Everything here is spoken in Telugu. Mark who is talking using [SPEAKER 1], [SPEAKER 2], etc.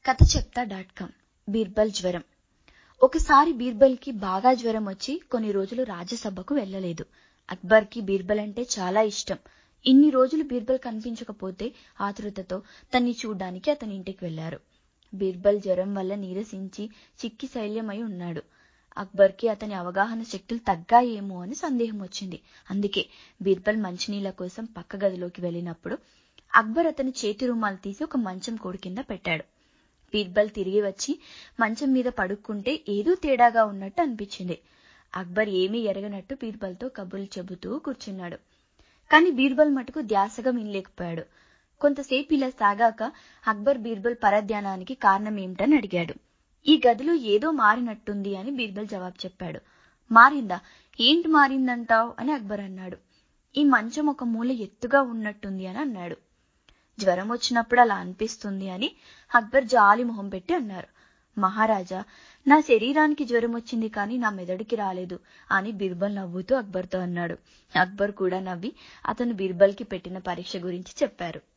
[SPEAKER 1] కథ చెప్తా డాట్ కామ్ బీర్బల్ జ్వరం ఒకసారి బీర్బల్కి బాగా జ్వరం వచ్చి కొన్ని రోజులు రాజ్యసభకు వెళ్ళలేదు అక్బర్కి బీర్బల్ అంటే చాలా ఇష్టం ఇన్ని రోజులు బీర్బల్ కనిపించకపోతే ఆతృతతో తన్ని చూడ్డానికి అతని ఇంటికి వెళ్లారు బీర్బల్ జ్వరం వల్ల నీరసించి చిక్కి శైల్యమై ఉన్నాడు అక్బర్కి అతని అవగాహన శక్తులు తగ్గాయేమో అని సందేహం వచ్చింది అందుకే బీర్బల్ మంచినీళ్ల కోసం పక్క గదిలోకి వెళ్ళినప్పుడు అక్బర్ అతని చేతి రుమాలు తీసి ఒక మంచం కోడి కింద పెట్టాడు బీర్బల్ తిరిగి వచ్చి మంచం మీద పడుక్కుంటే ఏదో తేడాగా ఉన్నట్టు అనిపించింది అక్బర్ ఏమీ ఎరగనట్టు బీర్బల్తో కబుర్లు చెబుతూ కూర్చున్నాడు కాని బీర్బల్ మటుకు ధ్యాసగా వినలేకపోయాడు కొంతసేపు ఇలా సాగాక అక్బర్ బీర్బల్ పరధ్యానానికి కారణం ఏమిటని అడిగాడు ఈ గదిలో ఏదో మారినట్టుంది అని బీర్బల్ జవాబు చెప్పాడు మారిందా ఏంటి మారిందంటావ్ అని అక్బర్ అన్నాడు ఈ మంచం ఒక మూల ఎత్తుగా ఉన్నట్టుంది అని అన్నాడు జ్వరం వచ్చినప్పుడు అలా అనిపిస్తుంది అని అక్బర్ జాలి మొహం పెట్టి అన్నారు మహారాజా నా శరీరానికి జ్వరం వచ్చింది కానీ నా మెదడుకి రాలేదు అని బీర్బల్ నవ్వుతూ అక్బర్తో అన్నాడు అక్బర్ కూడా నవ్వి అతను బీర్బల్కి పెట్టిన పరీక్ష గురించి చెప్పారు